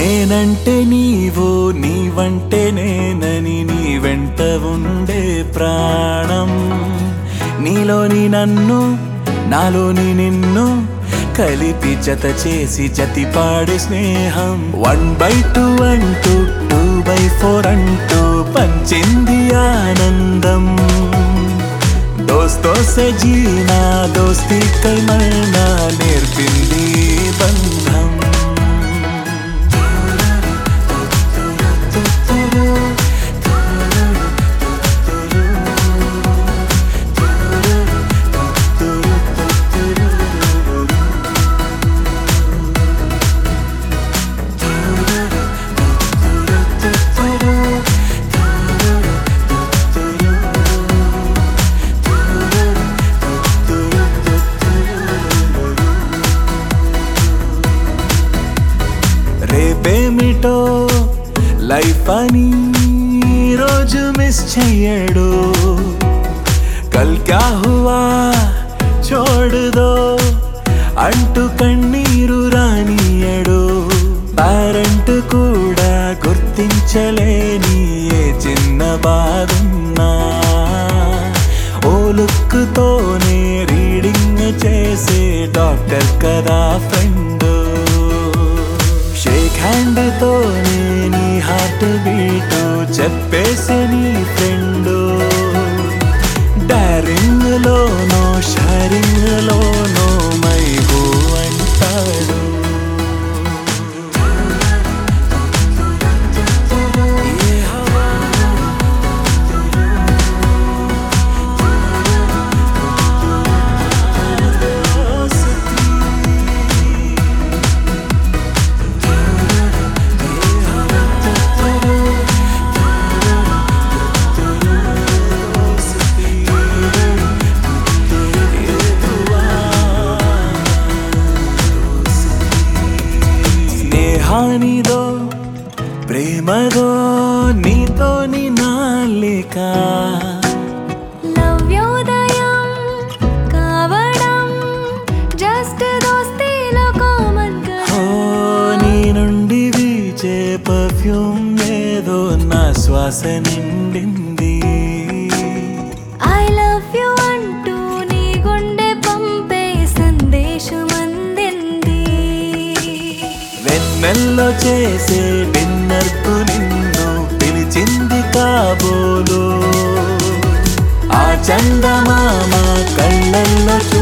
నేనంటే నీవు నీవంటే నేనని నీ వెంట ఉండే ప్రాణం నీలోని నన్ను నాలోని నిన్ను కలిపి జత చేసి జతి పాడే స్నేహం వన్ బై టూ అంటూ టూ బై ఫోర్ అంటూ పంచింది ఆనందం దోస్తో సే జీనా దోస్తి కై మరనా నేర్పింది ఈ బంధం రేపేమిటో లైఫ్ అని రోజు మిస్ చెయ్యడు కల్ క్యా హువా చోడు దో అంటూ కన్నీరు రానియడు పేరెంట్ కూడా గుర్తించలేని ఏ చిన్న బాధున్నా ఓ లుక్తోనే రీడింగ్ చేసే డాక్టర్ కదా ఫ్రెండ్ షేక్ హ్యాండ్ తోనే నీ హార్ట్ బీట్ చెప్పేసి నీ ఫ్రెండ్ డారింగ్ లోనో షారింగ్ లోనో మై హూ అంటాడు ఏ హవా స్నేహానిదో ప్రేమదో నీతో నీ నాలిక నవ్యోదయం కావడం జస్ట్ దోస్తీలో కామన్ ఓ నీ నుండి వీచే పర్ఫ్యూమ్ ఏదో నా శ్వాస నిండింది ఐ లవ్ యు అంటూ నీ గుండె పంపే సందేశం అందింది వెన్నెల్లో చేసే డిన్నర్ కు నిన్ను పిలిచింది కాబోలు ఆ చందమామ కళ్ళల్లో చూ